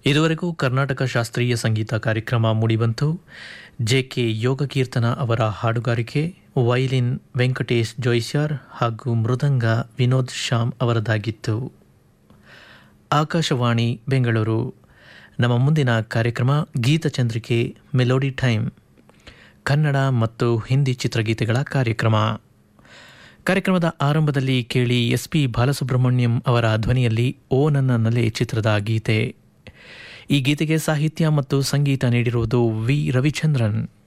ಇದುವರೆಗೂ ಕರ್ನಾಟಕ ಶಾಸ್ತ್ರೀಯ ಸಂಗೀತ ಕಾರ್ಯಕ್ರಮ ಮೂಡಿಬಂತು ಜೆ ಕೆ ಯೋಗಕೀರ್ತನ ಅವರ ಹಾಡುಗಾರಿಕೆ ವೈಲಿನ್ ವೆಂಕಟೇಶ್ ಜೋಯ್ಸ್ಯಾರ್ ಹಾಗೂ ಮೃದಂಗ ವಿನೋದ್ ಶ್ಯಾಮ್ ಅವರದಾಗಿತ್ತು ಆಕಾಶವಾಣಿ ಬೆಂಗಳೂರು ನಮ್ಮ ಮುಂದಿನ ಕಾರ್ಯಕ್ರಮ ಗೀತಚಂದ್ರಿಕೆ ಮೆಲೋಡಿ ಟೈಮ್ ಕನ್ನಡ ಮತ್ತು ಹಿಂದಿ ಚಿತ್ರಗೀತೆಗಳ ಕಾರ್ಯಕ್ರಮ ಕಾರ್ಯಕ್ರಮದ ಆರಂಭದಲ್ಲಿ ಕೇಳಿ ಎಸ್ ಪಿ ಬಾಲಸುಬ್ರಹ್ಮಣ್ಯಂ ಅವರ ಧ್ವನಿಯಲ್ಲಿ ಓ ನನ್ನ ನಲೆ ಚಿತ್ರದ ಗೀತೆ ಈ ಗೀತೆಗೆ ಸಾಹಿತ್ಯ ಮತ್ತು ಸಂಗೀತ ನೀಡಿರುವುದು ವಿ ರವಿಚಂದ್ರನ್